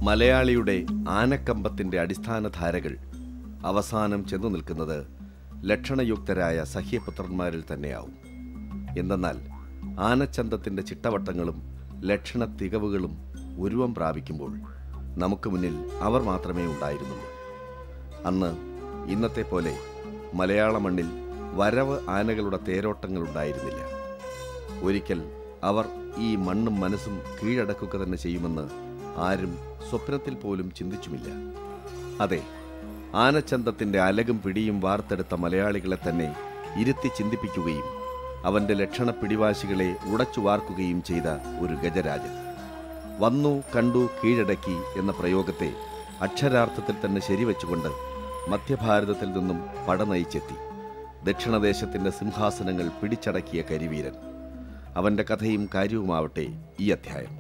മലയാളിയുടെ ആനക്കമ്പത്തിന്റെ അടിസ്ഥാന ധാരകൾ അവസാനം ചെന്നു നിൽക്കുന്നത് ലക്ഷണയുക്തരായ സഹ്യപുത്രന്മാരിൽ തന്നെയാവും എന്തെന്നാൽ ആനച്ചന്തത്തിന്റെ ചിട്ടവട്ടങ്ങളും ലക്ഷണ തികവുകളും ഉരുവം പ്രാപിക്കുമ്പോൾ നമുക്ക് മുന്നിൽ അവർ മാത്രമേ ഉണ്ടായിരുന്നുള്ളൂ അന്ന് ഇന്നത്തെ പോലെ മലയാള മണ്ണിൽ വരവ് ആനകളുടെ തേരോട്ടങ്ങൾ ഉണ്ടായിരുന്നില്ല ഒരിക്കൽ അവർ ഈ മണ്ണും മനസ്സും കീഴടക്കുക തന്നെ ചെയ്യുമെന്ന് ആരും സ്വപ്നത്തിൽ പോലും ചിന്തിച്ചുമില്ല അതെ ആനച്ചന്തത്തിന്റെ അലകും പിടിയും വാർത്തെടുത്ത മലയാളികളെ തന്നെ ഇരുത്തി ചിന്തിപ്പിക്കുകയും അവന്റെ ലക്ഷണ പിടിവാശികളെ ഉടച്ചു വാർക്കുകയും ചെയ്ത ഒരു ഗജരാജൻ വന്നു കണ്ടു കീഴടക്കി എന്ന പ്രയോഗത്തെ അക്ഷരാർത്ഥത്തിൽ തന്നെ ശരിവെച്ചുകൊണ്ട് മധ്യഭാരതത്തിൽ നിന്നും പട നയിച്ചെത്തി ദക്ഷിണദേശത്തിന്റെ സിംഹാസനങ്ങൾ പിടിച്ചടക്കിയ കരിവീരൻ അവന്റെ കഥയും കാര്യവുമാവട്ടെ ഈ അധ്യായം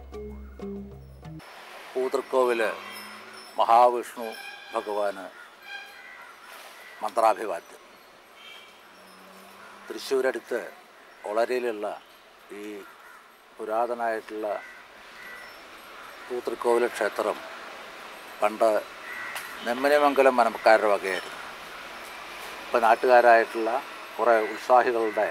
പൂതൃക്കോവില് മഹാവിഷ്ണു ഭഗവാന് മന്ത്രാഭിവാദ്യം തൃശ്ശൂരടുത്ത് ഒളരിയിലുള്ള ഈ പുരാതനമായിട്ടുള്ള പൂതൃക്കോവിൽ ക്ഷേത്രം പണ്ട് നെമ്മനിമംഗലം മനക്കാരുടെ വകയായിരുന്നു ഇപ്പം നാട്ടുകാരായിട്ടുള്ള കുറേ ഉത്സാഹികളുടെ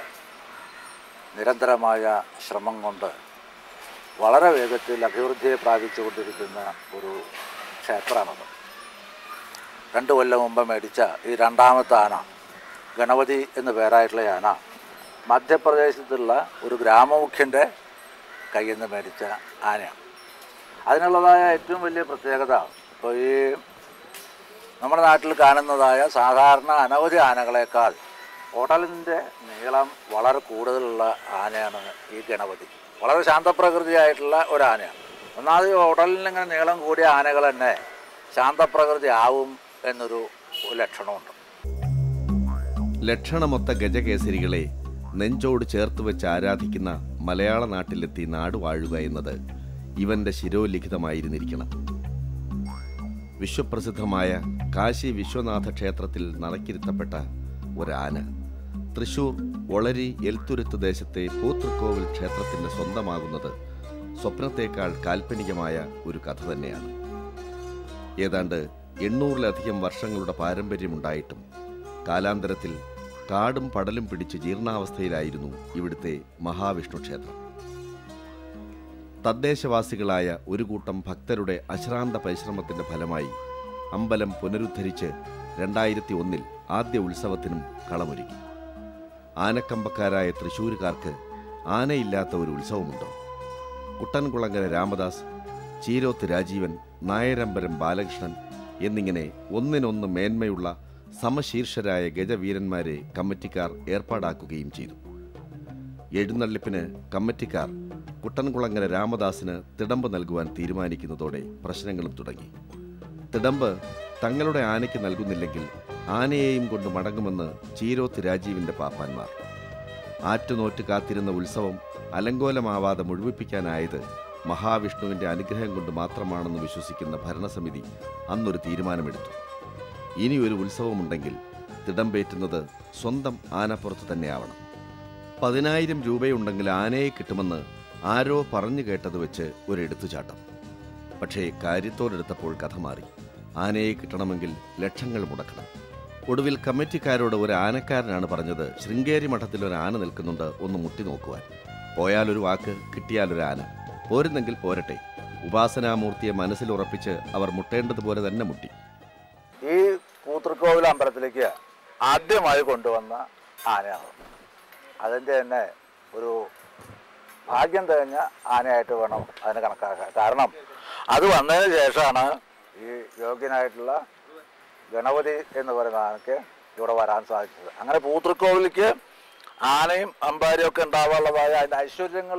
നിരന്തരമായ ശ്രമം കൊണ്ട് വളരെ വേഗത്തിൽ അഭിവൃദ്ധിയെ പ്രാപിച്ചുകൊണ്ടിരിക്കുന്ന ഒരു ക്ഷേത്രമാണത് രണ്ട് കൊല്ലം മുമ്പ് മേടിച്ച ഈ രണ്ടാമത്തെ ആന ഗണപതി എന്ന പേരായിട്ടുള്ള ഈ ആന മധ്യപ്രദേശത്തുള്ള ഒരു ഗ്രാമമുഖ്യൻ്റെ കയ്യിൽ നിന്ന് മേടിച്ച ആനയാണ് അതിനുള്ളതായ ഏറ്റവും വലിയ പ്രത്യേകത ഇപ്പോൾ ഈ നമ്മുടെ നാട്ടിൽ കാണുന്നതായ സാധാരണ അനവധി ആനകളെക്കാൾ ഉടലിൻ്റെ നീളം വളരെ കൂടുതലുള്ള ആനയാണ് ഈ ഗണപതി വളരെ ശാന്തപ്രകൃതിയായിട്ടുള്ള ഒരു ആനയാണ് ഒന്നാമത് ഈ ഉടലിന് ഇങ്ങനെ നീളം കൂടിയ ആനകൾ തന്നെ ശാന്തപ്രകൃതി ആവും എന്നൊരു ലക്ഷണമുണ്ട് ലക്ഷണമൊത്ത ഗജകേസരികളെ നെഞ്ചോട് ചേർത്ത് വെച്ച് ആരാധിക്കുന്ന മലയാള നാട്ടിലെത്തി നാട് വാഴുക എന്നത് ഇവന്റെ ശിരോലിഖിതമായിരുന്നിരിക്കണം വിശ്വപ്രസിദ്ധമായ കാശി വിശ്വനാഥ ക്ഷേത്രത്തിൽ നടക്കിരുത്തപ്പെട്ട ഒരാന തൃശൂർ ഒളരി എൽത്തുരുത്ത് ദേശത്തെ പൂത്തൃക്കോവിൽ ക്ഷേത്രത്തിന്റെ സ്വന്തമാകുന്നത് സ്വപ്നത്തേക്കാൾ കാൽപ്പനികമായ ഒരു കഥ തന്നെയാണ് ഏതാണ്ട് എണ്ണൂറിലധികം വർഷങ്ങളുടെ പാരമ്പര്യമുണ്ടായിട്ടും കാലാന്തരത്തിൽ കാടും പടലും പിടിച്ച് ജീർണാവസ്ഥയിലായിരുന്നു ഇവിടുത്തെ മഹാവിഷ്ണു ക്ഷേത്രം തദ്ദേശവാസികളായ ഒരു കൂട്ടം ഭക്തരുടെ അശ്രാന്ത പരിശ്രമത്തിന്റെ ഫലമായി അമ്പലം പുനരുദ്ധരിച്ച് രണ്ടായിരത്തി ഒന്നിൽ ആദ്യ ഉത്സവത്തിനും കളമൊരുക്കി ആനക്കമ്പക്കാരായ തൃശൂരുകാർക്ക് ആനയില്ലാത്ത ഒരു ഉത്സവമുണ്ടോ കുട്ടൻകുളങ്ങര രാമദാസ് ചീരോത്ത് രാജീവൻ നായരമ്പരം ബാലകൃഷ്ണൻ എന്നിങ്ങനെ ഒന്നിനൊന്ന് മേന്മയുള്ള സമശീർഷരായ ഗജവീരന്മാരെ കമ്മിറ്റിക്കാർ ഏർപ്പാടാക്കുകയും ചെയ്തു എഴുന്നള്ളിപ്പിന് കമ്മിറ്റിക്കാർ കുട്ടൻകുളങ്ങര രാമദാസിന് തിടമ്പ് നൽകുവാൻ തീരുമാനിക്കുന്നതോടെ പ്രശ്നങ്ങളും തുടങ്ങി തിടമ്പ് തങ്ങളുടെ ആനയ്ക്ക് നൽകുന്നില്ലെങ്കിൽ ആനയെയും കൊണ്ട് മടങ്ങുമെന്ന് ചീരോത്ത് രാജീവിന്റെ പാപ്പാന്മാർ ആറ്റുനോറ്റ് കാത്തിരുന്ന ഉത്സവം അലങ്കോലമാവാതെ മുഴുവിപ്പിക്കാനായത് മഹാവിഷ്ണുവിന്റെ അനുഗ്രഹം കൊണ്ട് മാത്രമാണെന്ന് വിശ്വസിക്കുന്ന ഭരണസമിതി അന്നൊരു തീരുമാനമെടുത്തു ഇനി ഒരു ഉത്സവമുണ്ടെങ്കിൽ തിടമ്പേറ്റുന്നത് സ്വന്തം ആനപ്പുറത്ത് തന്നെയാവണം പതിനായിരം രൂപയുണ്ടെങ്കിൽ ആനയെ കിട്ടുമെന്ന് ആരോ പറഞ്ഞു കേട്ടത് വെച്ച് ഒരു എടുത്തുചാട്ടം പക്ഷേ കാര്യത്തോടെടുത്തപ്പോൾ കഥ മാറി ആനയെ കിട്ടണമെങ്കിൽ ലക്ഷങ്ങൾ മുടക്കണം ഒടുവിൽ കമ്മിറ്റിക്കാരോട് ഒരു ആനക്കാരനാണ് പറഞ്ഞത് ശൃംഗേരി മഠത്തിൽ ഒരു ആന നിൽക്കുന്നുണ്ട് ഒന്ന് മുട്ടി നോക്കുവാൻ പോയാലൊരു വാക്ക് കിട്ടിയാലൊരു ആന പോരുന്നെങ്കിൽ പോരട്ടെ ഉപാസനാമൂർത്തിയെ മനസ്സിൽ ഉറപ്പിച്ച് അവർ മുട്ടേണ്ടതുപോലെ തന്നെ മുട്ടി ഈ പൂത്തൃക്കോവിൽ അമ്പലത്തിലേക്ക് ആദ്യമായി കൊണ്ടുവന്ന ആനയാണ് അതിൻ്റെ തന്നെ ഒരു ഭാഗ്യം തികഞ്ഞ ആനയായിട്ട് വേണം അതിനെ കണക്കാക്കാൻ കാരണം അത് വന്നതിന് ശേഷമാണ് ഈ യോഗ്യനായിട്ടുള്ള ഗണപതി എന്ന് പറയുന്ന ആനയ്ക്ക് ഇവിടെ വരാൻ സാധിച്ചത് അങ്ങനെ പൂത്തൃക്കോവിലേക്ക് ആനയും അമ്പാരിയും ഒക്കെ ഉണ്ടാവാനുള്ളതായ അതിൻ്റെ ഐശ്വര്യങ്ങൾ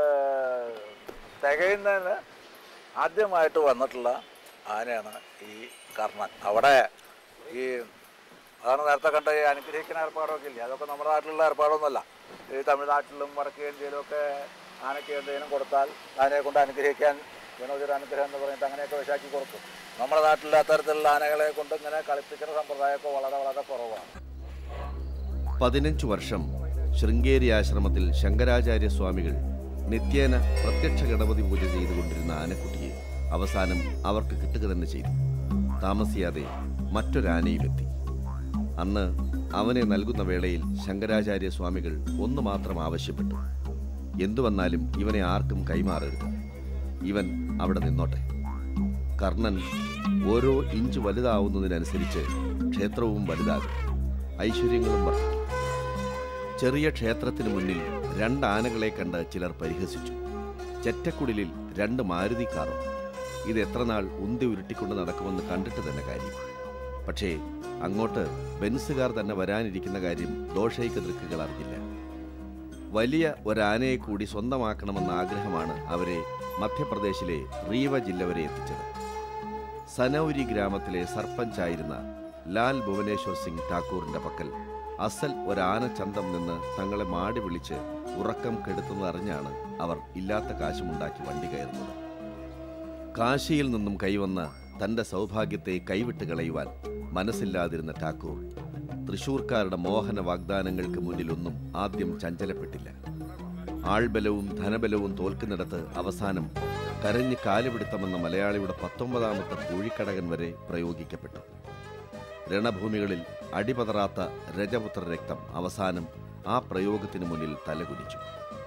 തികയുന്നതിന് ആദ്യമായിട്ട് വന്നിട്ടുള്ള ആനയാണ് ഈ കർണൻ അവിടെ ഈ അതാണ് നേരത്തെ കണ്ട ഈ അനുഗ്രഹിക്കുന്ന ഏർപ്പാടൊക്കെ ഇല്ലേ അതൊക്കെ നമ്മുടെ നാട്ടിലുള്ള ഏർപ്പാടൊന്നുമല്ല ഈ തമിഴ്നാട്ടിലും വടക്കേ ഇന്ത്യയിലും ഒക്കെ ആനയ്ക്ക് എന്തെങ്കിലും കൊടുത്താൽ ആനയെ കൊണ്ട് അനുഗ്രഹിക്കാൻ ഗണപതിയുടെ അനുഗ്രഹം എന്ന് പറഞ്ഞിട്ട് അങ്ങനെയൊക്കെ വിശാക്കി കൊടുക്കും നമ്മുടെ നാട്ടിൽ അത്തരത്തിലുള്ള ആനകളെ കൊണ്ട് ഇങ്ങനെ കളിപ്പിക്കുന്ന സമ്പ്രദായമൊക്കെ വളരെ വളരെ കുറവാണ് പതിനഞ്ചു വർഷം ശൃംഗേരി ആശ്രമത്തിൽ ശങ്കരാചാര്യ സ്വാമികൾ നിത്യേന പ്രത്യക്ഷ ഗണപതി പൂജ ചെയ്തുകൊണ്ടിരുന്ന ആനക്കുട്ടിയെ അവസാനം അവർക്ക് കിട്ടുക തന്നെ ചെയ്തു താമസിയാതെ മറ്റൊരാനയും എത്തി അന്ന് അവനെ നൽകുന്ന വേളയിൽ ശങ്കരാചാര്യ സ്വാമികൾ ഒന്ന് മാത്രം ആവശ്യപ്പെട്ടു എന്തു വന്നാലും ഇവനെ ആർക്കും കൈമാറരുത് ഇവൻ അവിടെ നിന്നോട്ടെ കർണൻ ഓരോ ഇഞ്ച് വലുതാവുന്നതിനനുസരിച്ച് ക്ഷേത്രവും വലുതാകും ഐശ്വര്യങ്ങളും വർദ്ധിക്കും ചെറിയ ക്ഷേത്രത്തിന് മുന്നിൽ രണ്ട് ആനകളെ കണ്ട് ചിലർ പരിഹസിച്ചു ചെറ്റക്കുടിലിൽ രണ്ട് മാരുതി കാറും ഇത് എത്ര നാൾ ഉന്തി ഉരുട്ടിക്കൊണ്ട് നടക്കുമെന്ന് കണ്ടിട്ട് തന്നെ കാര്യം പക്ഷേ അങ്ങോട്ട് ബെൻസുകാർ തന്നെ വരാനിരിക്കുന്ന കാര്യം ദോഷൈക ദൃക്കുകൾ അറിഞ്ഞില്ല വലിയ ഒരാനയെ കൂടി സ്വന്തമാക്കണമെന്ന ആഗ്രഹമാണ് അവരെ മധ്യപ്രദേശിലെ റീവ ജില്ല വരെ എത്തിച്ചത് സനൌരി ഗ്രാമത്തിലെ സർപ്പഞ്ചായിരുന്ന ലാൽ ഭുവനേശ്വർ സിംഗ് ഠാക്കൂറിന്റെ പക്കൽ അസൽ ഒരാന ചന്തം നിന്ന് തങ്ങളെ മാടി വിളിച്ച് ഉറക്കം കെടുത്തുന്നതറിഞ്ഞാണ് അവർ ഇല്ലാത്ത കാശുമുണ്ടാക്കി വണ്ടി കയറുന്നത് കാശിയിൽ നിന്നും കൈവന്ന തന്റെ സൗഭാഗ്യത്തെ കൈവിട്ട് കളയുവാൻ മനസ്സില്ലാതിരുന്ന ഠാക്കൂർ തൃശൂർക്കാരുടെ മോഹന വാഗ്ദാനങ്ങൾക്ക് മുന്നിലൊന്നും ആദ്യം ചഞ്ചലപ്പെട്ടില്ല ആൾബലവും ധനബലവും തോൽക്കുന്നിടത്ത് അവസാനം കരഞ്ഞ് കാലുപിടുത്തമെന്ന മലയാളിയുടെ പത്തൊമ്പതാമത്തെ പൂഴിക്കടകൻ വരെ പ്രയോഗിക്കപ്പെട്ടു രണഭൂമികളിൽ അടിപതറാത്ത രജപുത്ര രക്തം അവസാനം ആ പ്രയോഗത്തിന് മുന്നിൽ തലകുനിച്ചു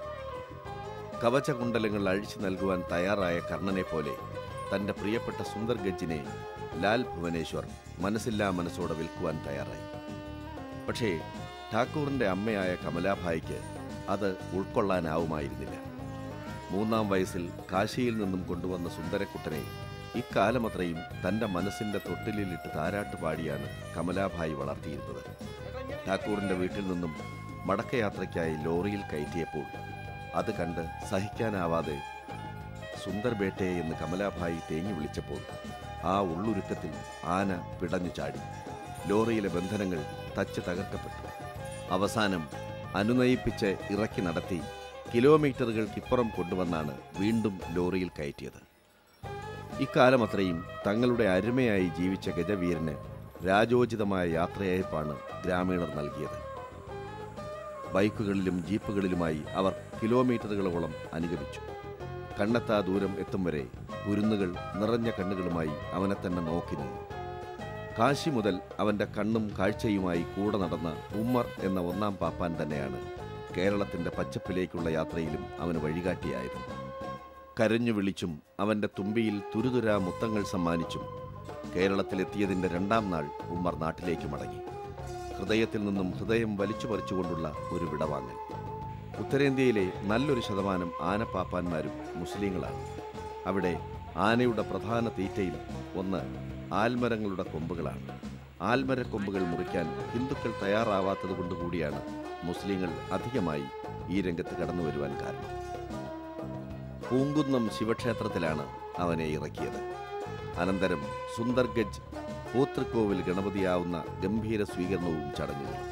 കവചകുണ്ടലങ്ങൾ അഴിച്ചു നൽകുവാൻ തയ്യാറായ കർണനെ പോലെ തന്റെ പ്രിയപ്പെട്ട സുന്ദർ ഗജ്ജിനെ ലാൽ ഭുവനേശ്വർ മനസ്സില്ലാ മനസ്സോടെ വിൽക്കുവാൻ തയ്യാറായി പക്ഷേ ഠാക്കൂറിന്റെ അമ്മയായ കമലാഭായിക്ക് അത് ഉൾക്കൊള്ളാനാവുമായിരുന്നില്ല മൂന്നാം വയസ്സിൽ കാശിയിൽ നിന്നും കൊണ്ടുവന്ന സുന്ദരക്കുട്ടനെ ഇക്കാലമത്രയും തന്റെ മനസ്സിന്റെ തൊട്ടിലിലിട്ട് താരാട്ട് പാടിയാണ് കമലാഭായി വളർത്തിയിരുന്നത് ഠാക്കൂറിന്റെ വീട്ടിൽ നിന്നും മടക്കയാത്രയ്ക്കായി ലോറിയിൽ കയറ്റിയപ്പോൾ അത് കണ്ട് സഹിക്കാനാവാതെ സുന്ദർ ബേട്ടെ എന്ന് കമലാഭായി തേങ്ങി വിളിച്ചപ്പോൾ ആ ഉള്ളുരുക്കത്തിൽ ആന പിടഞ്ഞു ചാടി ലോറിയിലെ ബന്ധനങ്ങൾ തച്ച് തകർക്കപ്പെട്ടു അവസാനം അനുനയിപ്പിച്ച് ഇറക്കി നടത്തി കിലോമീറ്ററുകൾക്കിപ്പുറം കൊണ്ടുവന്നാണ് വീണ്ടും ലോറിയിൽ കയറ്റിയത് ഇക്കാലമത്രയും തങ്ങളുടെ അരുമയായി ജീവിച്ച ഗജവീരന് രാജോചിതമായ യാത്രയയപ്പാണ് ഗ്രാമീണർ നൽകിയത് ബൈക്കുകളിലും ജീപ്പുകളിലുമായി അവർ കിലോമീറ്ററുകളോളം അനുഗമിച്ചു കണ്ണെത്താ ദൂരം എത്തും വരെ കുരുന്നുകൾ നിറഞ്ഞ കണ്ണുകളുമായി അവനെ തന്നെ നോക്കി നിന്നു കാശി മുതൽ അവന്റെ കണ്ണും കാഴ്ചയുമായി കൂടെ നടന്ന ഉമ്മർ എന്ന ഒന്നാം പാപ്പാൻ തന്നെയാണ് കേരളത്തിന്റെ പച്ചപ്പിലേക്കുള്ള യാത്രയിലും അവന് വഴികാട്ടിയായത് കരഞ്ഞു വിളിച്ചും അവന്റെ തുമ്പിയിൽ തുരുതുരാ മുത്തങ്ങൾ സമ്മാനിച്ചും കേരളത്തിലെത്തിയതിന്റെ രണ്ടാം നാൾ ഉമ്മർ നാട്ടിലേക്ക് മടങ്ങി ഹൃദയത്തിൽ നിന്നും ഹൃദയം വലിച്ചു പറിച്ചുകൊണ്ടുള്ള ഒരു വിടവാങ്ങൽ ഉത്തരേന്ത്യയിലെ നല്ലൊരു ശതമാനം ആനപ്പാപ്പാന്മാരും മുസ്ലിങ്ങളാണ് അവിടെ ആനയുടെ പ്രധാന തീറ്റയിൽ ഒന്ന് ആൽമരങ്ങളുടെ കൊമ്പുകളാണ് ആൽമര കൊമ്പുകൾ മുറിക്കാൻ ഹിന്ദുക്കൾ തയ്യാറാവാത്തത് കൊണ്ടുകൂടിയാണ് മുസ്ലിങ്ങൾ അധികമായി ഈ രംഗത്ത് കടന്നു വരുവാൻ കാരണം പൂങ്കുന്നം ശിവക്ഷേത്രത്തിലാണ് അവനെ ഇറക്കിയത് അനന്തരം സുന്ദർഗജ് പൂത്തൃക്കോവിൽ ഗണപതിയാവുന്ന ഗംഭീര സ്വീകരണവും ചടങ്ങുകളും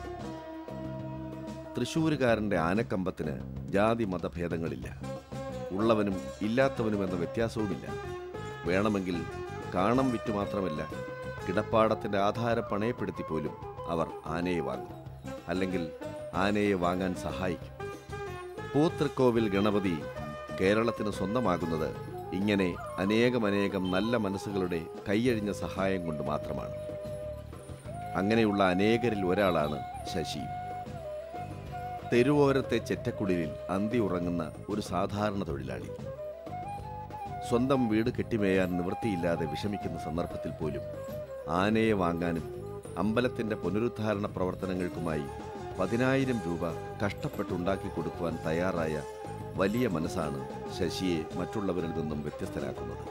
തൃശൂരുകാരന്റെ ആനക്കമ്പത്തിന് ജാതി മതഭേദങ്ങളില്ല ഉള്ളവനും ഇല്ലാത്തവനും എന്ന വ്യത്യാസവുമില്ല വേണമെങ്കിൽ കാണം വിറ്റു മാത്രമല്ല കിടപ്പാടത്തിന്റെ ആധാര പണയപ്പെടുത്തി പോലും അവർ ആനയെ വാങ്ങും അല്ലെങ്കിൽ ആനയെ വാങ്ങാൻ സഹായിക്കും പൂത്തൃക്കോവിൽ ഗണപതി കേരളത്തിന് സ്വന്തമാകുന്നത് ഇങ്ങനെ അനേകമനേകം നല്ല മനസ്സുകളുടെ കൈയഴിഞ്ഞ സഹായം കൊണ്ട് മാത്രമാണ് അങ്ങനെയുള്ള അനേകരിൽ ഒരാളാണ് ശശി തെരുവോരത്തെ ചെറ്റക്കുടിലിൽ അന്തി ഉറങ്ങുന്ന ഒരു സാധാരണ തൊഴിലാളി സ്വന്തം വീട് കെട്ടിമേയാൻ നിവൃത്തിയില്ലാതെ വിഷമിക്കുന്ന സന്ദർഭത്തിൽ പോലും ആനയെ വാങ്ങാനും അമ്പലത്തിന്റെ പുനരുദ്ധാരണ പ്രവർത്തനങ്ങൾക്കുമായി പതിനായിരം രൂപ കഷ്ടപ്പെട്ടുണ്ടാക്കി കൊടുക്കുവാൻ തയ്യാറായ വലിയ മനസ്സാണ് ശശിയെ മറ്റുള്ളവരിൽ നിന്നും വ്യത്യസ്തരാക്കുന്നത്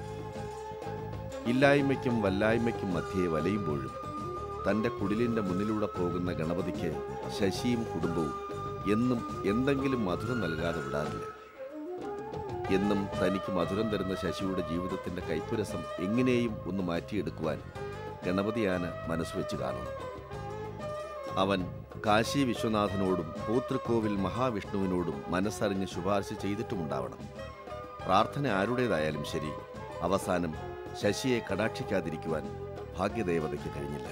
ഇല്ലായ്മയ്ക്കും വല്ലായ്മയ്ക്കും മധ്യേ വലയുമ്പോഴും തന്റെ കുടിലിന്റെ മുന്നിലൂടെ പോകുന്ന ഗണപതിക്ക് ശശിയും കുടുംബവും എന്നും എന്തെങ്കിലും മധുരം നൽകാതെ വിടാറില്ല എന്നും തനിക്ക് മധുരം തരുന്ന ശശിയുടെ ജീവിതത്തിന്റെ കൈപ്പുരസം എങ്ങനെയും ഒന്ന് മാറ്റിയെടുക്കുവാൻ ഗണപതിയാന മനസ്സുവെച്ച് കാണണം അവൻ കാശി വിശ്വനാഥനോടും പൂത്തൃക്കോവിൽ മഹാവിഷ്ണുവിനോടും മനസ്സറിഞ്ഞ് ശുപാർശ ചെയ്തിട്ടുമുണ്ടാവണം പ്രാർത്ഥന ആരുടേതായാലും ശരി അവസാനം ശശിയെ കടാക്ഷിക്കാതിരിക്കുവാൻ ഭാഗ്യദേവതയ്ക്ക് കഴിഞ്ഞില്ല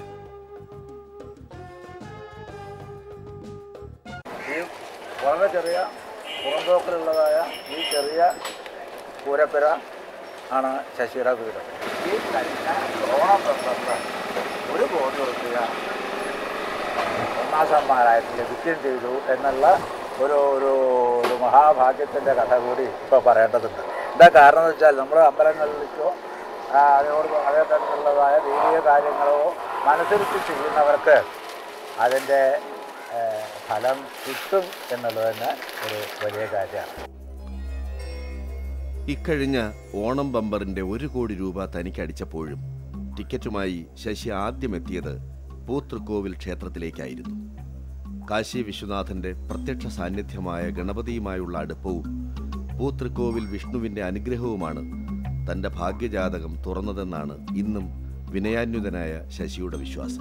ഈ വളരെ ചെറിയ പുറന്തോക്കലുള്ളതായ ഈ ചെറിയ കൂരപ്പുര ആണ് ശശിയുടെ വീട് ഈ കഴിഞ്ഞ ഓണം ബന്ധത്തിൽ ഒരു കോടി റുപ്യ ഒന്നാം സമ്മാനമായിട്ട് ലഭിക്കുകയും ചെയ്തു എന്നുള്ള ഒരു ഒരു ഒരു മഹാഭാഗ്യത്തിൻ്റെ കഥ കൂടി ഇപ്പോൾ പറയേണ്ടതുണ്ട് എന്താ കാരണം എന്ന് വെച്ചാൽ നമ്മൾ അമ്പലങ്ങളിലേക്കോ ആ, അതിനോട് അതേ തരത്തിലുള്ളതായ ദൈവിക കാര്യങ്ങളോ മനസ്സിരുത്തി ചെയ്യുന്നവർക്ക് അതിൻ്റെ ഏഹ്, ഫലം കിട്ടും എന്നുള്ളത് തന്നെ ഒരു വലിയ കാര്യമാണ് ഇക്കഴിഞ്ഞ ഓണം ബമ്പറിന്റെ ഒരു കോടി രൂപ തനിക്ക് അടിച്ചപ്പോഴും ടിക്കറ്റുമായി ശശി ആദ്യം എത്തിയത് പൂത്തൃക്കോവിൽ ക്ഷേത്രത്തിലേക്കായിരുന്നു കാശി വിശ്വനാഥന്റെ പ്രത്യക്ഷ സാന്നിധ്യമായ ഗണപതിയുമായുള്ള അടുപ്പവും പൂത്തൃക്കോവിൽ വിഷ്ണുവിന്റെ അനുഗ്രഹവുമാണ് തന്റെ ഭാഗ്യജാതകം തുറന്നതെന്നാണ് ഇന്നും വിനയാന്വിതനായ ശശിയുടെ വിശ്വാസം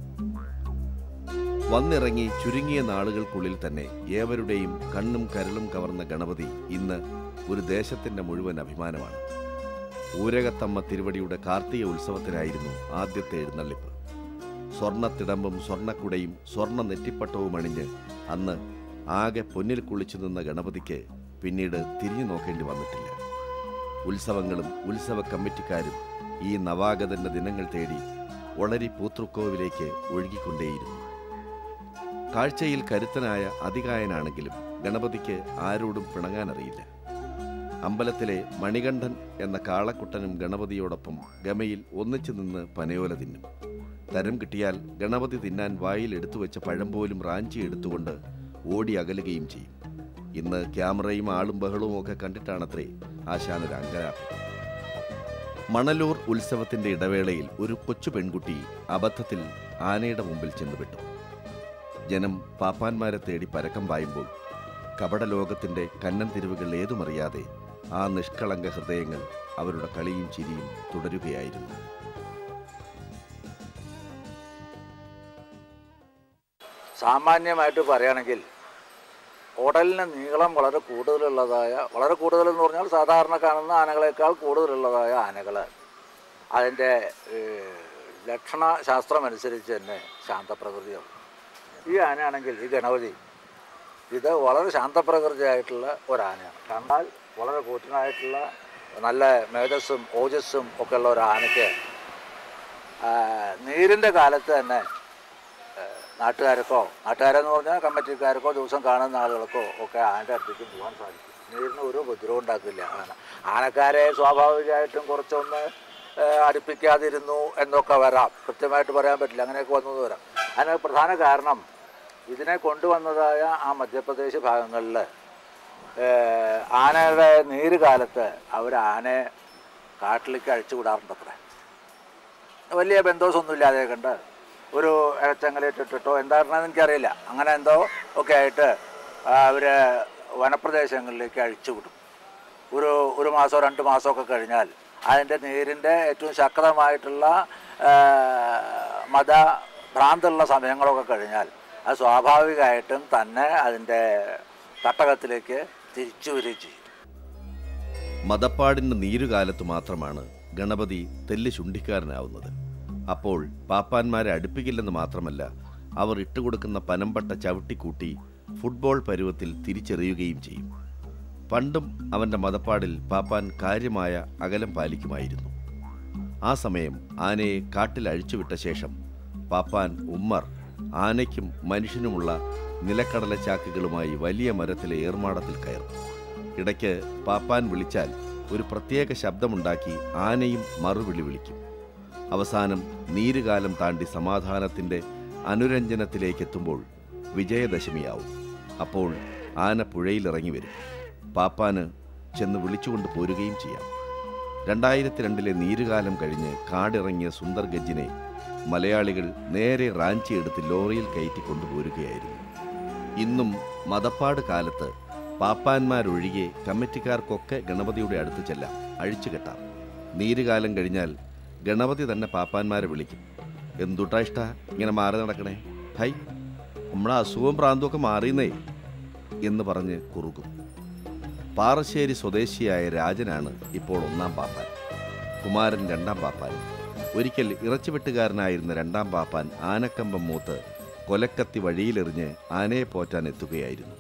വന്നിറങ്ങി ചുരുങ്ങിയ നാളുകൾക്കുള്ളിൽ തന്നെ ഏവരുടെയും കണ്ണും കരളും കവർന്ന ഗണപതി ഇന്ന് ഒരു ദേശത്തിന്റെ മുഴുവൻ അഭിമാനമാണ് ഊരകത്തമ്മ തിരുവടിയുടെ കാർത്തിക ഉത്സവത്തിനായിരുന്നു ആദ്യത്തെ എഴുന്നള്ളിപ്പ് സ്വർണ്ണത്തിടമ്പും സ്വർണ്ണക്കുടയും സ്വർണ്ണ നെറ്റിപ്പട്ടവും അണിഞ്ഞ് അന്ന് ആകെ പൊന്നിൽ കുളിച്ചു നിന്ന ഗണപതിക്ക് പിന്നീട് തിരിഞ്ഞു നോക്കേണ്ടി വന്നിട്ടില്ല ഉത്സവങ്ങളും ഉത്സവ കമ്മിറ്റിക്കാരും ഈ നവാഗതന്റെ ദിനങ്ങൾ തേടി ഒളരി പൂത്തൃക്കോവിലേക്ക് ഒഴുകിക്കൊണ്ടേയിരുന്നു കാഴ്ചയിൽ കരുത്തനായ അതികായനാണെങ്കിലും ഗണപതിക്ക് ആരോടും പിണങ്ങാനറിയില്ല അമ്പലത്തിലെ മണികണ്ഠൻ എന്ന കാളക്കുട്ടനും ഗണപതിയോടൊപ്പം ഗമയിൽ ഒന്നിച്ചു നിന്ന് പനയോല തിന്നും തരം കിട്ടിയാൽ ഗണപതി തിന്നാൻ വായിൽ എടുത്തു വെച്ച പഴം പോലും റാഞ്ചി എടുത്തുകൊണ്ട് ഓടി അകലുകയും ചെയ്യും ഇന്ന് ക്യാമറയും ആളും ബഹളവും ഒക്കെ കണ്ടിട്ടാണത്രേ ആശാനൊരു അങ്കരാഭം മണലൂർ ഉത്സവത്തിന്റെ ഇടവേളയിൽ ഒരു കൊച്ചു പെൺകുട്ടി അബദ്ധത്തിൽ ആനയുടെ മുമ്പിൽ ചെന്നുപെട്ടു ജനം പാപ്പാന്മാരെ തേടി പരക്കം പായുമ്പോൾ കപടലോകത്തിന്റെ കന്നൻ തിരിവുകൾ ഏതുമറിയാതെ ആ നിഷ്കളങ്ക ഹൃദയങ്ങൾ അവരുടെ കളിയും ചിരിയും തുടരുകയായിരുന്നു സാമാന്യമായിട്ട് പറയുകയാണെങ്കിൽ ഉടലിന് നീളം വളരെ കൂടുതലുള്ളതായ വളരെ കൂടുതലെന്ന് പറഞ്ഞാൽ സാധാരണ കാണുന്ന ആനകളെക്കാൾ കൂടുതലുള്ളതായ ആനകൾ അതിൻ്റെ ലക്ഷണ ശാസ്ത്രമനുസരിച്ച് തന്നെ ശാന്തപ്രകൃതിയാണ് ഈ ആനയാണെങ്കിൽ ഈ ഗണപതി ഇത് വളരെ ശാന്തപ്രകൃതിയായിട്ടുള്ള ഒരാനയാണ് കണ്ടാൽ വളരെ കൂറ്റനായിട്ടുള്ള നല്ല മേധസ്സും ഓജസ്സും ഒക്കെ ഉള്ള ഒരു ആനയ്ക്ക് നീരിൻ്റെ കാലത്ത് തന്നെ നാട്ടുകാർക്കോ നാട്ടുകാരെന്ന് പറഞ്ഞാൽ കമ്മിറ്റിക്കാർക്കോ ദിവസം കാണുന്ന ആളുകൾക്കോ ഒക്കെ ആനയുടെ അടുത്തേക്ക് പോകാൻ സാധിക്കും നീരിന് ഒരു ഉപദ്രവം ഉണ്ടാക്കില്ല ആന ആനക്കാരെ സ്വാഭാവികമായിട്ടും കുറച്ചൊന്ന് ഏഹ്, അടുപ്പിക്കാതിരുന്നു എന്നൊക്കെ വരാം കൃത്യമായിട്ട് പറയാൻ പറ്റില്ല അങ്ങനെയൊക്കെ വന്നത് വരാം അതിന് പ്രധാന കാരണം ഇതിനെ കൊണ്ടുവന്നതായ ആ മധ്യപ്രദേശ് ഭാഗങ്ങളിൽ ആനയുടെ നീര് കാലത്ത് അവർ ആനയെ കാട്ടിലേക്ക് അഴിച്ചു വിടാറുണ്ടത്രേ വലിയ ബന്ധോസൊന്നും ഇല്ലാതെ കണ്ട് ഒരു ഇഴച്ചങ്ങലിട്ടിട്ടോ എന്താണെന്ന് എനിക്കറിയില്ല അങ്ങനെ എന്തോ ഒക്കെ ആയിട്ട് അവർ വനപ്രദേശങ്ങളിലേക്ക് അഴിച്ചു വിടും ഒരു ഒരു മാസമോ രണ്ട് മാസമൊക്കെ കഴിഞ്ഞാൽ അതിൻ്റെ നീരിൻ്റെ ഏറ്റവും ശക്തമായിട്ടുള്ള ആ, മത ഭ്രാന്തുള്ള സമയങ്ങളൊക്കെ കഴിഞ്ഞാൽ അത് സ്വാഭാവികമായിട്ടും തന്നെ അതിൻ്റെ തട്ടകത്തിലേക്ക് തിരിച്ചു വരികയും ചെയ്യും മതപ്പാടിന് നീരുകാലത്ത് മാത്രമാണ് ഗണപതി തെല്ല് ശുണ്ഠിക്കാരനാവുന്നത് അപ്പോൾ പാപ്പാന്മാരെ അടുപ്പിക്കില്ലെന്ന് മാത്രമല്ല അവർ ഇട്ടുകൊടുക്കുന്ന പനമ്പട്ട ചവിട്ടിക്കൂട്ടി ഫുട്ബോൾ പരുവത്തിൽ തിരിച്ചെറിയുകയും ചെയ്യും പണ്ടും അവൻ്റെ മതപ്പാടിൽ പാപ്പാൻ കാര്യമായ അകലം പാലിക്കുമായിരുന്നു ആ സമയം ആനയെ കാട്ടിൽ അഴിച്ചുവിട്ട ശേഷം പാപ്പാൻ ഉമ്മർ ആനയ്ക്കും മനുഷ്യനുമുള്ള നിലക്കടല ചാക്കുകളുമായി വലിയ മരത്തിലെ ഏർമാടത്തിൽ കയറും ഇടയ്ക്ക് പാപ്പാൻ വിളിച്ചാൽ ഒരു പ്രത്യേക ശബ്ദമുണ്ടാക്കി ആനയും മറുവിളി വിളിക്കും അവസാനം നീരുകാലം താണ്ടി സമാധാനത്തിൻ്റെ അനുരഞ്ജനത്തിലേക്കെത്തുമ്പോൾ വിജയദശമിയാവും അപ്പോൾ ആന പുഴയിലിറങ്ങി വരും പാപ്പാന് ചെന്ന് വിളിച്ചുകൊണ്ട് പോരുകയും ചെയ്യാം രണ്ടായിരത്തി രണ്ടിലെ നീരുകാലം കഴിഞ്ഞ് കാടിറങ്ങിയ സുന്ദർ ഗജ്ജിനെ മലയാളികൾ നേരെ റാഞ്ചിയെടുത്ത് ലോറിയിൽ കയറ്റി കൊണ്ടുപോരുകയായിരുന്നു ഇന്നും മതപ്പാട് കാലത്ത് പാപ്പാന്മാരൊഴികെ കമ്മിറ്റിക്കാർക്കൊക്കെ ഗണപതിയുടെ അടുത്ത് ചെല്ലാം അഴിച്ചു കെട്ടാം നീരുകാലം കഴിഞ്ഞാൽ ഗണപതി തന്നെ പാപ്പാന്മാരെ വിളിക്കും എന്തുട്ടാ ഇഷ്ട ഇങ്ങനെ മാറി നടക്കണേ ഹൈ നമ്മളെ അസുഖവും പ്രാന്തമൊക്കെ മാറിയെന്നേ എന്ന് പറഞ്ഞ് കുറുകും പാറശ്ശേരി സ്വദേശിയായ രാജനാണ് ഇപ്പോൾ ഒന്നാം പാപ്പാൻ കുമാരൻ രണ്ടാം പാപ്പാൻ ഒരിക്കൽ ഇറച്ചിവെട്ടുകാരനായിരുന്ന രണ്ടാം പാപ്പാൻ ആനക്കമ്പം മൂത്ത് കൊലക്കത്തി വഴിയിലെറിഞ്ഞ് ആനയെ പോറ്റാൻ എത്തുകയായിരുന്നു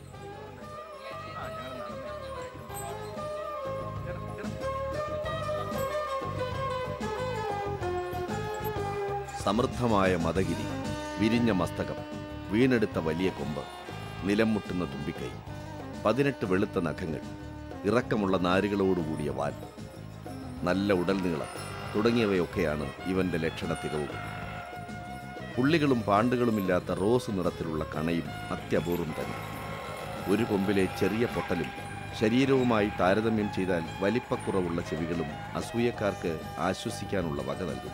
സമൃദ്ധമായ മതഗിരി വിരിഞ്ഞ മസ്തകം വീണെടുത്ത വലിയ കൊമ്പ് നിലം മുട്ടുന്ന തുമ്പിക്കൈ പതിനെട്ട് വെളുത്ത നഖങ്ങൾ ഇറക്കമുള്ള നാരുകളോടുകൂടിയ വാൽ നല്ല ഉടൽനീളം തുടങ്ങിയവയൊക്കെയാണ് ഇവന്റെ ലക്ഷണ തികവുകൾ പുള്ളികളും പാണ്ടുകളുമില്ലാത്ത റോസ് നിറത്തിലുള്ള കണയും അത്യപൂർവം തന്നെ ഒരു കൊമ്പിലെ ചെറിയ പൊട്ടലും ശരീരവുമായി താരതമ്യം ചെയ്താൽ വലിപ്പക്കുറവുള്ള ചെവികളും അസൂയക്കാർക്ക് ആശ്വസിക്കാനുള്ള വക നൽകുന്നു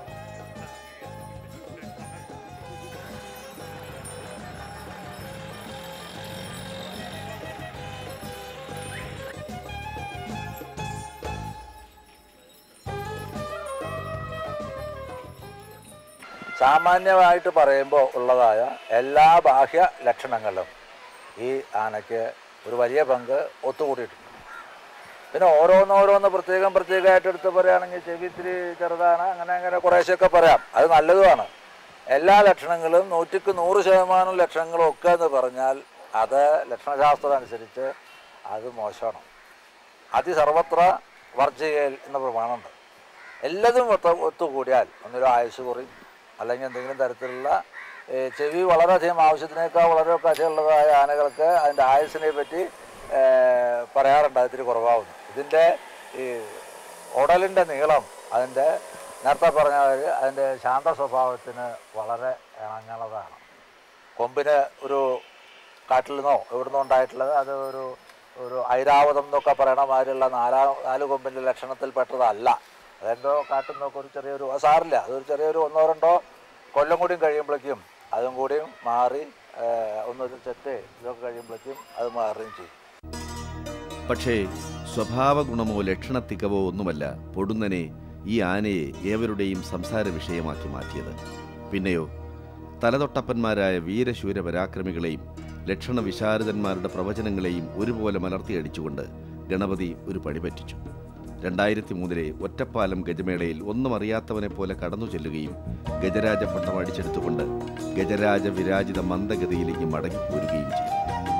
സാമാന്യമായിട്ട് പറയുമ്പോൾ ഉള്ളതായ എല്ലാ ബാഹ്യ ലക്ഷണങ്ങളും ഈ ആനയ്ക്ക് ഒരു വലിയ പങ്ക് ഒത്തുകൂടിയിട്ടുണ്ട് പിന്നെ ഓരോന്നോരോന്ന് പ്രത്യേകം പ്രത്യേകമായിട്ട് എടുത്ത് പറയുകയാണെങ്കിൽ ചെവി ഇത്തിരി ചെറുതാണ് അങ്ങനെ അങ്ങനെ കുറേശ്ശൊക്കെ പറയാം അത് നല്ലതുമാണ് എല്ലാ ലക്ഷണങ്ങളും നൂറ്റിക്ക് നൂറ് ശതമാനം ലക്ഷണങ്ങളും ഒക്കെ എന്ന് പറഞ്ഞാൽ അത് ലക്ഷണശാസ്ത്രം അനുസരിച്ച് അത് മോശമാണ് അതിസർവത്ര വർജികയിൽ എന്ന പ്രമാണമുണ്ട് എല്ലാതും ഒത്ത ഒത്തുകൂടിയാൽ ഒന്നൊരു ആയുസ് കുറയും അല്ലെങ്കിൽ എന്തെങ്കിലും തരത്തിലുള്ള ഏ, ചെവി വളരെയധികം ആവശ്യത്തിനേക്കാൾ വളരെ കശയുള്ളതായ ആനകൾക്ക് അതിൻ്റെ ആയുസിനെ പറ്റി ഏ, പറയാറുണ്ട് അതിരി കുറവാകുന്നു ഇതിൻ്റെ ഈ ഉടലിൻ്റെ നീളം അതിൻ്റെ നേരത്തെ പറഞ്ഞ മാതിരി അതിൻ്റെ ശാന്ത സ്വഭാവത്തിന് വളരെ ഇണങ്ങുന്നതാണ് കൊമ്പിന് ഒരു കാട്ടിൽ നിന്നോ എവിടുന്നോ ഉണ്ടായിട്ടുള്ളത് അത് ഒരു ഒരു ഐരാവതം എന്നൊക്കെ പറയണ മാതിരിയുള്ള നാലാ നാല് കൊമ്പിൻ്റെ ലക്ഷണത്തിൽ പെട്ടതല്ല അതെന്തോ കാട്ടിൽ നിന്നൊക്കെ ഒരു ചെറിയൊരു അത് സാറില്ല അതൊരു ചെറിയൊരു ഒന്നോ രണ്ടോ കൊല്ലം കൂടിയും കഴിയുമ്പോഴേക്കും അതും കൂടിയും മാറി ഏഹ്, ഒന്നൊരു ചെറ്റ് ഇതൊക്കെ കഴിയുമ്പോഴേക്കും അത് മാറുകയും ചെയ്യും പക്ഷേ സ്വഭാവ ഗുണമോ ലക്ഷണ തികവോ ഒന്നുമല്ല പൊടുന്നനെ ഈ ആനയെ ഏവരുടെയും സംസാര വിഷയമാക്കി മാറ്റിയത് പിന്നെയോ തലതൊട്ടപ്പന്മാരായ വീരശൂര പരാക്രമികളെയും ലക്ഷണ വിശാരദന്മാരുടെ പ്രവചനങ്ങളെയും ഒരുപോലെ മലർത്തിയടിച്ചുകൊണ്ട് ഗണപതി ഒരു പണി പറ്റിച്ചു രണ്ടായിരത്തി മൂന്നിലെ ഒറ്റപ്പാലം ഗജമേളയിൽ ഒന്നും അറിയാത്തവനെ പോലെ കടന്നു ചെല്ലുകയും ഗജരാജ പട്ടം അടിച്ചെടുത്തുകൊണ്ട് ഗജരാജ വിരാജിത മന്ദഗതിയിലേക്ക് മടങ്ങിപ്പോരുകയും ചെയ്തു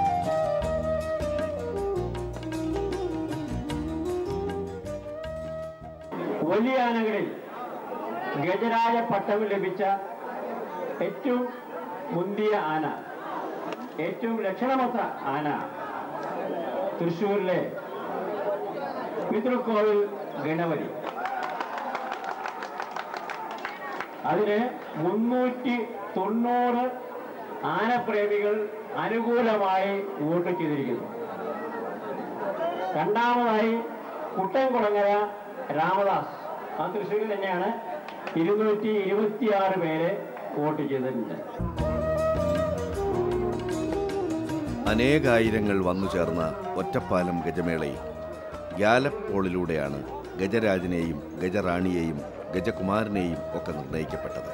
വലിയ ആനകളിൽ ഗജരാജ പട്ടം ലഭിച്ച ഏറ്റവും മുന്തിയ ആന ഏറ്റവും ലക്ഷണമൊത്ത ആന തൃശ്ശൂരിലെ പിതൃക്കോവിൽ ഗണപതി അതിന് മുന്നൂറ്റി തൊണ്ണൂറ് ആനപ്രേമികൾ അനുകൂലമായി വോട്ട് ചെയ്തിരിക്കുന്നു രണ്ടാമതായി കുട്ടൻകുളങ്ങര രാമദാസ് ആ തൃശ്ശൂരിൽ തന്നെയാണ് ഇരുന്നൂറ്റി ഇരുപത്തിയാറ് പേര് വോട്ട് ചെയ്തിട്ടുണ്ട് അനേകായിരങ്ങൾ വന്നു ചേർന്ന ഒറ്റപ്പാലം ഗജമേളയിൽ ഗ്യാലപ്പ് പോളിലൂടെയാണ് ഗജരാജനെയും ഗജറാണിയെയും ഗജകുമാരനെയും ഒക്കെ നിർണയിക്കപ്പെട്ടത്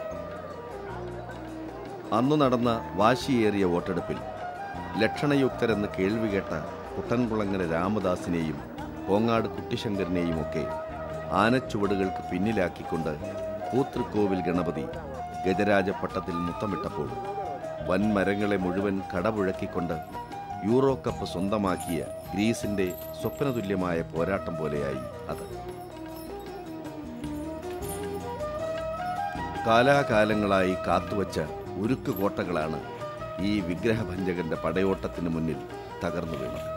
അന്നു നടന്ന വാശിയേറിയ വോട്ടെടുപ്പിൽ ലക്ഷണയുക്തരെന്ന് കേൾവി കേട്ട കുട്ടൻകുളങ്ങര രാമദാസിനെയും കോങ്ങാട് കുട്ടിശങ്കരനെയും ഒക്കെ ആനച്ചുവടുകൾക്ക് പിന്നിലാക്കിക്കൊണ്ട് പൂത്തൃക്കോവിൽ ഗണപതി ഗജരാജപ്പട്ടത്തിൽ മുത്തമിട്ടപ്പോൾ വൻമരങ്ങളെ മുഴുവൻ കടപുഴക്കിക്കൊണ്ട് യൂറോ കപ്പ് സ്വന്തമാക്കിയ ഗ്രീസിന്റെ സ്വപ്നതുല്യമായ പോരാട്ടം പോലെയായി അത് കാലാകാലങ്ങളായി കാത്തുവച്ച ഉരുക്ക് കോട്ടകളാണ് ഈ വിഗ്രഹഭഞ്ജകന്റെ പടയോട്ടത്തിന് മുന്നിൽ തകർന്നു വീണത്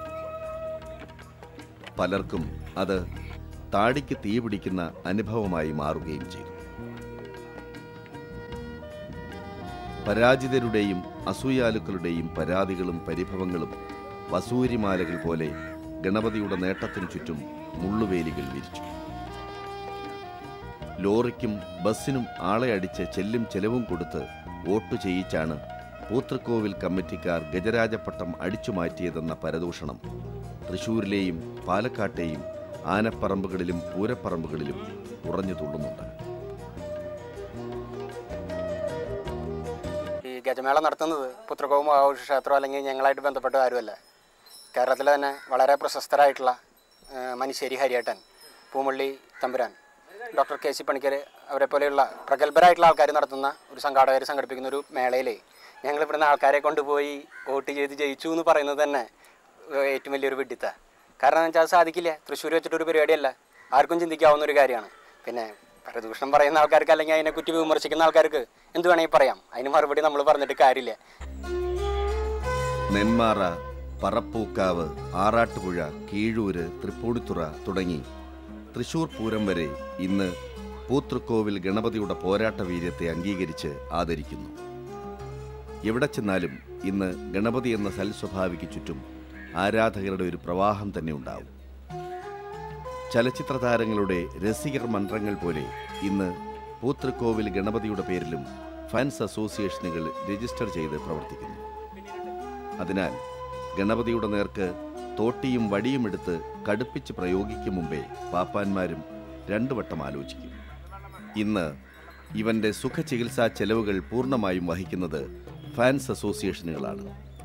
പലർക്കും അത് താടിക്ക് തീ പിടിക്കുന്ന അനുഭവമായി മാറുകയും ചെയ്തു പരാജിതരുടെയും അസൂയാലുക്കളുടെയും പരാതികളും പരിഭവങ്ങളും വസൂരിമാലകൾ പോലെ ഗണപതിയുടെ നേട്ടത്തിനു ചുറ്റും മുള്ളുവേലികൾ വിരിച്ചു ലോറിക്കും ബസ്സിനും ആളെ അടിച്ച് ചെല്ലും ചെലവും കൊടുത്ത് വോട്ട് ചെയ്യിച്ചാണ് പൂത്തൃക്കോവിൽ കമ്മിറ്റിക്കാർ ഗജരാജപ്പട്ടം അടിച്ചു മാറ്റിയതെന്ന പരദൂഷണം തൃശൂരിലെയും പാലക്കാട്ടെയും ആനപ്പറമ്പുകളിലും പൂരപ്പറമ്പുകളിലും ഉറഞ്ഞു തുള്ളുന്നുണ്ട് ഈ ഗജമേള നടത്തുന്നത് പുത്രകോവും മഹാഘോഷ ക്ഷേത്രം അല്ലെങ്കിൽ ഞങ്ങളായിട്ട് ബന്ധപ്പെട്ട ആരുമല്ല കേരളത്തിലെ തന്നെ വളരെ പ്രശസ്തരായിട്ടുള്ള ആ, മനുശ്ശേരി ഹരിയേട്ടൻ പൂമുള്ളി തമ്പുരാൻ ഡോക്ടർ കെ സി പണിക്കർ അവരെ പോലെയുള്ള പ്രഗത്ഭരായിട്ടുള്ള ആൾക്കാർ നടത്തുന്ന ഒരു സംഘാടകർ സംഘടിപ്പിക്കുന്ന ഒരു മേളയിൽ ഞങ്ങൾ ഇവിടുന്ന് ആൾക്കാരെ കൊണ്ടുപോയി വോട്ട് ചെയ്ത് ജയിച്ചു എന്ന് പറയുന്നത് തന്നെ ഏഹ്, ഏറ്റവും വലിയൊരു വിഡിത്ത കാരണം എന്ന് വെച്ചാൽ അത് സാധിക്കില്ല തൃശ്ശൂർ വെച്ചിട്ടൊരു പരിപാടിയല്ല ആർക്കും ചിന്തിക്കാവുന്ന ഒരു കാര്യമാണ് പിന്നെ പരദൂഷണം പറയുന്ന ആൾക്കാർക്ക് അല്ലെങ്കിൽ അതിനെ കുറ്റി വിമർശിക്കുന്ന ആൾക്കാർക്ക് എന്ത് വേണമെങ്കിൽ പറയാം അതിന് മറുപടി നമ്മൾ പറഞ്ഞിട്ട് കാര്യമില്ല നെന്മാറ പറപ്പൂക്കാവ് ആറാട്ടുപുഴ കീഴൂര് തൃപ്പൂണിത്തുറ തുടങ്ങി തൃശൂർ പൂരം വരെ ഇന്ന് പൂത്തൃക്കോവിൽ ഗണപതിയുടെ പോരാട്ട വീര്യത്തെ അംഗീകരിച്ച് ആദരിക്കുന്നു എവിടെ ചെന്നാലും ഇന്ന് ഗണപതി എന്ന സൽസ്വഭാവിക്ക് ചുറ്റും ആരാധകരുടെ ഒരു പ്രവാഹം തന്നെ ഉണ്ടാവും ചലച്ചിത്ര താരങ്ങളുടെ രസികർ മന്ത്രങ്ങൾ പോലെ ഇന്ന് പൂത്തൃക്കോവിൽ ഗണപതിയുടെ പേരിലും ഫാൻസ് അസോസിയേഷനുകൾ രജിസ്റ്റർ ചെയ്ത് പ്രവർത്തിക്കുന്നു അതിനാൽ ഗണപതിയുടെ നേർക്ക് തോട്ടിയും വടിയും എടുത്ത് കടുപ്പിച്ച് പ്രയോഗിക്കും മുമ്പേ പാപ്പാന്മാരും രണ്ടു വട്ടം ആലോചിക്കും ഇന്ന് ഇവന്റെ സുഖചികിത്സാ ചെലവുകൾ പൂർണ്ണമായും വഹിക്കുന്നത് ഫാൻസ് അസോസിയേഷനുകളാണ്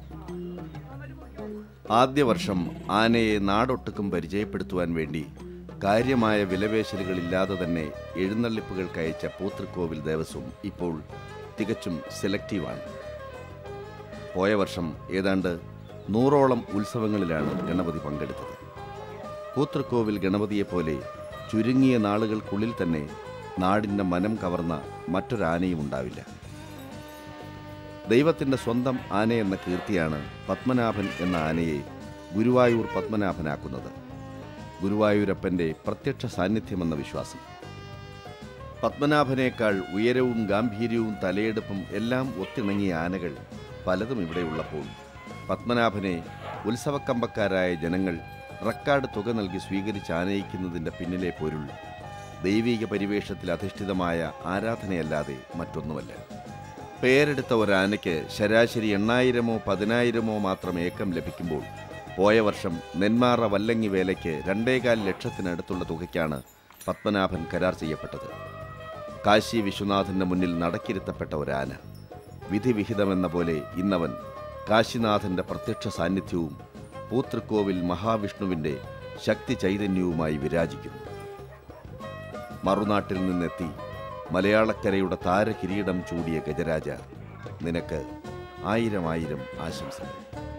ആദ്യ വർഷം ആനയെ നാടൊട്ടുക്കും പരിചയപ്പെടുത്തുവാൻ വേണ്ടി കാര്യമായ വിലപേശലുകളില്ലാതെ തന്നെ എഴുന്നള്ളിപ്പുകൾക്ക് അയച്ച പൂത്തൃക്കോവിൽ ദേവസ്വം ഇപ്പോൾ തികച്ചും സെലക്റ്റീവാണ് പോയ വർഷം ഏതാണ്ട് നൂറോളം ഉത്സവങ്ങളിലാണ് ഗണപതി പങ്കെടുത്തത് പൂത്തൃക്കോവിൽ ഗണപതിയെപ്പോലെ ചുരുങ്ങിയ നാളുകൾക്കുള്ളിൽ തന്നെ നാടിൻ്റെ മനം കവർന്ന മറ്റൊരാനയും ഉണ്ടാവില്ല ദൈവത്തിൻ്റെ സ്വന്തം ആനയെന്ന കീർത്തിയാണ് പത്മനാഭൻ എന്ന ആനയെ ഗുരുവായൂർ പത്മനാഭനാക്കുന്നത് ഗുരുവായൂരപ്പൻ്റെ പ്രത്യക്ഷ സാന്നിധ്യമെന്ന വിശ്വാസം പത്മനാഭനേക്കാൾ ഉയരവും ഗാംഭീര്യവും തലയെടുപ്പും എല്ലാം ഒത്തിണങ്ങിയ ആനകൾ പലതും ഇവിടെയുള്ളപ്പോൾ പത്മനാഭനെ ഉത്സവക്കമ്പക്കാരായ ജനങ്ങൾ റെക്കാർഡ് തുക നൽകി സ്വീകരിച്ച് ആനയിക്കുന്നതിൻ്റെ പിന്നിലെ പൊരുൾ ദൈവീക പരിവേഷത്തിൽ അധിഷ്ഠിതമായ ആരാധനയല്ലാതെ മറ്റൊന്നുമല്ല പേരെടുത്ത ഒരാനയ്ക്ക് ശരാശരി എണ്ണായിരമോ പതിനായിരമോ മാത്രം ഏക്കം ലഭിക്കുമ്പോൾ പോയ വർഷം നെന്മാറ വല്ലങ്ങി വേലയ്ക്ക് രണ്ടേകാൽ ലക്ഷത്തിനടുത്തുള്ള തുകയ്ക്കാണ് പത്മനാഭൻ കരാർ ചെയ്യപ്പെട്ടത് കാശി വിശ്വനാഥന്റെ മുന്നിൽ നടക്കിരുത്തപ്പെട്ട ഒരാന വിധിവിഹിതമെന്ന പോലെ ഇന്നവൻ കാശിനാഥന്റെ പ്രത്യക്ഷ സാന്നിധ്യവും പൂത്തൃക്കോവിൽ മഹാവിഷ്ണുവിന്റെ ശക്തി ചൈതന്യവുമായി വിരാജിക്കുന്നു മറുനാട്ടിൽ നിന്നെത്തി മലയാളക്കരയുടെ താരകിരീടം ചൂടിയ ഗജരാജ നിനക്ക് ആയിരം ആയിരം ആശംസകൾ